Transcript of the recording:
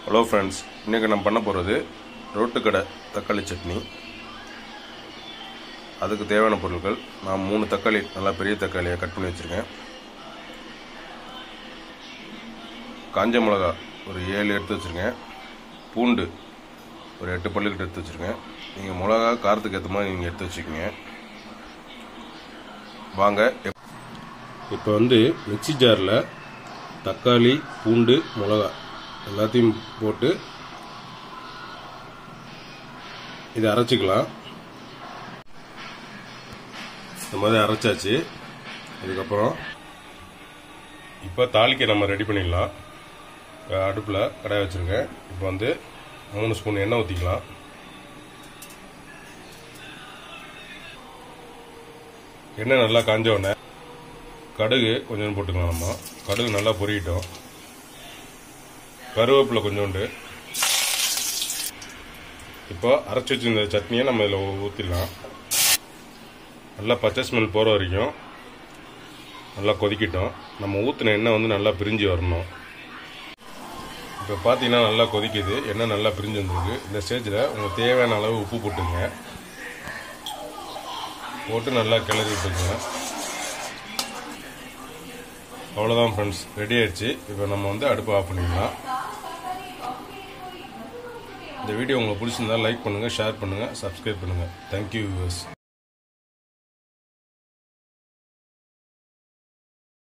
hello friends இன்றைக்கி நம்ம பண்ண போகிறது ரோட்டுக்கடை தக்காளி சட்னி அதுக்கு தேவையான பொருட்கள் நான் மூணு தக்காளி நல்லா பெரிய தக்காளியை கட் பண்ணி வச்சுருக்கேன் காஞ்ச மிளகா ஒரு ஏழு எடுத்து வச்சுருக்கேன் பூண்டு ஒரு எட்டு பல்லுக்கிட்ட எடுத்து வச்சுருக்கேன் நீங்கள் மிளகா காரத்துக்கு ஏற்ற மாதிரி நீங்கள் எடுத்து வச்சுக்கோங்க வாங்க இப்போ வந்து மிக்ஸி ஜாரில் தக்காளி பூண்டு மிளகா எல்லாத்தையும் போட்டு இதை அரைச்சிக்கலாம் இந்த மாதிரி அரைச்சாச்சு அதுக்கப்புறம் இப்போ தாளிக்க நம்ம ரெடி பண்ணிடலாம் அடுப்பில் கடாய் வச்சுருக்கேன் இப்போ வந்து மூணு ஸ்பூன் எண்ணெய் ஊற்றிக்கலாம் எண்ணெய் நல்லா காஞ்ச உடனே கடுகு கொஞ்சம் போட்டுக்கலாம் நம்ம கடுகு நல்லா பொரியட்டும் கருவேப்பிலை கொஞ்சோண்டு இப்போ அரைச்சி வச்சிருந்த சட்னியை நம்ம இதில் ஊற்றிடலாம் நல்லா பச்சை ஸ்மெல் போகிற வரைக்கும் நல்லா கொதிக்கிட்டோம் நம்ம ஊற்றின எண்ணெய் வந்து நல்லா பிரிஞ்சு வரணும் இப்போ பார்த்தீங்கன்னா நல்லா கொதிக்குது எண்ணெய் நல்லா பிரிஞ்சு வந்திருக்கு இந்த ஸ்டேஜில் உங்களுக்கு தேவையான அளவு உப்பு போட்டுங்க போட்டு நல்லா கிளறி விட்டுருங்க அவ்வளோதான் ஃப்ரெண்ட்ஸ் ரெடி ஆயிடுச்சு இப்போ நம்ம வந்து அடுப்பு ஆஃப் பண்ணிக்கலாம் இந்த வீடியோ உங்களுக்கு பிடிச்சிருந்தா லைக் பண்ணுங்கள் ஷேர் பண்ணுங்கள் சப்ஸ்கிரைப் பண்ணுங்கள் தேங்க்யூ வியூவர்ஸ்